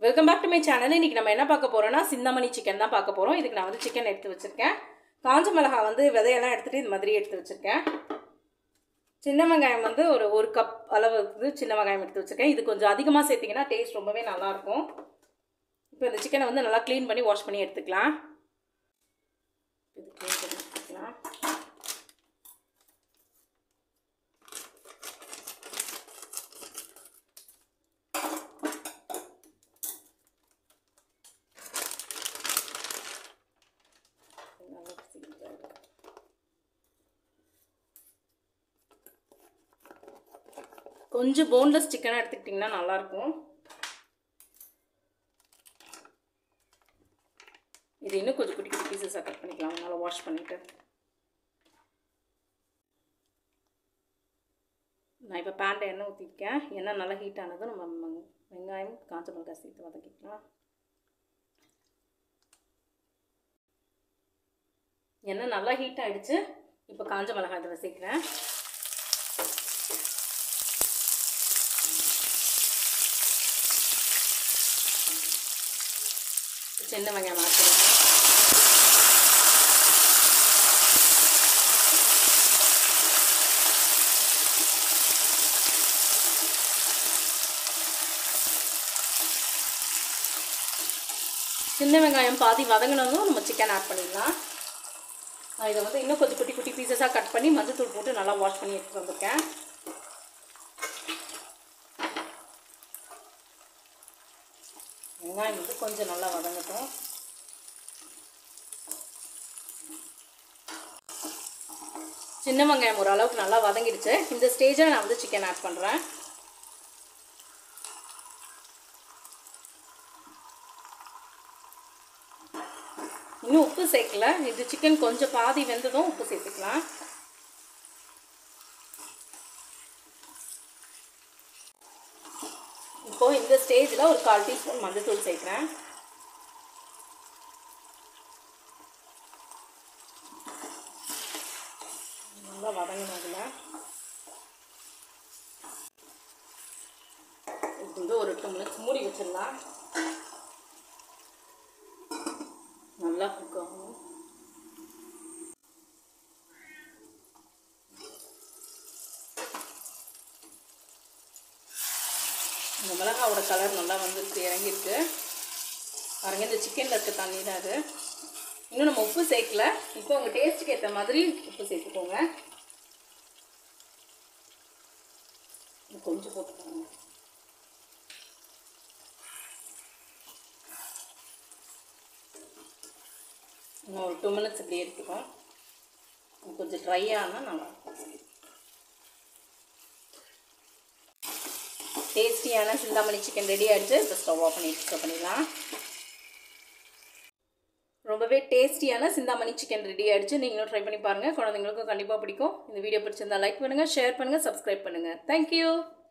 welcome back to my channel இன்னைக்கு நம்ம என்ன பார்க்க போறோம்னா சிந்தாமணி சிக்கன் தான் பார்க்க போறோம் இதுக்கு நான் வந்து சிக்கன் எடுத்து வச்சிருக்கேன் காஞ்ச மிளகா வந்து விதையெல்லாம் எடுத்துட்டு இது மாதிரி எடுத்து வச்சிருக்கேன் சின்ன வெங்காயம் வந்து ஒரு ஒரு கப் அளவு வந்து சின்ன வெங்காயம் எடுத்து வச்சிருக்கேன் இது கொஞ்சம் அதிகமாக சேர்த்திங்கன்னா டேஸ்ட் ரொம்பவே நல்லாயிருக்கும் இப்போ இந்த சிக்கனை வந்து நல்லா க்ளீன் பண்ணி வாஷ் பண்ணி எடுத்துக்கலாம் இது க்ளீன் பண்ணி எடுத்துக்கலாம் நல்லா சீக்கிரம் கொஞ்சம் போன்லெஸ் சிக்கனாக எடுத்துக்கிட்டிங்கன்னா நல்லாயிருக்கும் இது இன்னும் கொஞ்சம் குட்டி குட்டி பீசஸாக கட் பண்ணிக்கலாம் நல்லா வாஷ் பண்ணிவிட்டு நான் இப்போ பேனில் எண்ணெய் ஊற்றிருக்கேன் எண்ணெய் நல்லா ஹீட் ஆனதும் நம்ம ம- வெங்காயம் காஞ்ச மிளகாய் சேர்த்து வதக்கிக்கலாம் எண்ணெய் நல்லா ஹீட் ஆகிடுச்சு இப்போ காஞ்ச மிளகாய் இதில் சேர்க்குறேன் சின்ன வெங்காயம் ஆக்கிடுவேன் சின்ன வெங்காயம் பாதி வதங்கினதும் நம்ம சிக்கன் ஆட் பண்ணிடலாம் நான் இதை வந்து இன்னும் கொஞ்சம் குட்டி குட்டி பீசஸாக கட் பண்ணி மஞ்சத்தூள் போட்டு நல்லா வாஷ் பண்ணி எடுத்துட்டு வந்திருக்கேன் வெங்காயம் வந்து கொஞ்சம் நல்லா வதங்கட்டும் சின்ன வெங்காயம் ஓரளவுக்கு நல்லா வதங்கிடுச்சு இந்த ஸ்டேஜில் நான் வந்து சிக்கன் ஆட் பண்ணுறேன் இன்னும் உப்பு சேர்க்கல இது சிக்கன் கொஞ்சம் பாதி வெந்ததும் உப்பு சேர்த்துக்கலாம் இப்போ இந்த ஸ்டேஜில் ஒரு கால் டீஸ்பூன் மஞ்சள்தூள் சேர்க்குறேன் நல்லா வதங்கினதுல இது வந்து ஒரு டூ மினிட்ஸ் மூடி வச்சிடலாம் நல்லா குக் ஆகும் இந்த மிளகாவோட கலர் நல்லா வந்துருக்கு இறங்கியிருக்கு பாருங்க இந்த சிக்கனில் இருக்க தண்ணி தான் அது இன்னும் நம்ம உப்பு சேர்க்கல இப்போ உங்கள் டேஸ்ட்டுக்கு ஏற்ற மாதிரி உப்பு சேர்த்துக்கோங்க கொஞ்சம் போட்டுக்கோங்க இன்னும் ஒரு டூ மினிட்ஸ் இப்படி எடுத்துக்கோம் கொஞ்சம் ட்ரை ஆனால் நல்லா டேஸ்டியான சிந்தாமணி சிக்கன் ரெடி ஆகிடுச்சு இப்போ ஸ்டவ் ஆஃப் பண்ணி ஸ்டவ் பண்ணிடலாம் ரொம்பவே டேஸ்டியான சிந்தாமணி சிக்கன் ரெடி ஆகிடுச்சு நீங்களும் ட்ரை பண்ணி பாருங்கள் குழந்தைங்களுக்கும் கண்டிப்பாக பிடிக்கும் இந்த வீடியோ பிடிச்சிருந்தா லைக் பண்ணுங்கள் ஷேர் பண்ணுங்கள் சப்ஸ்கிரைப் பண்ணுங்கள் தேங்க்யூ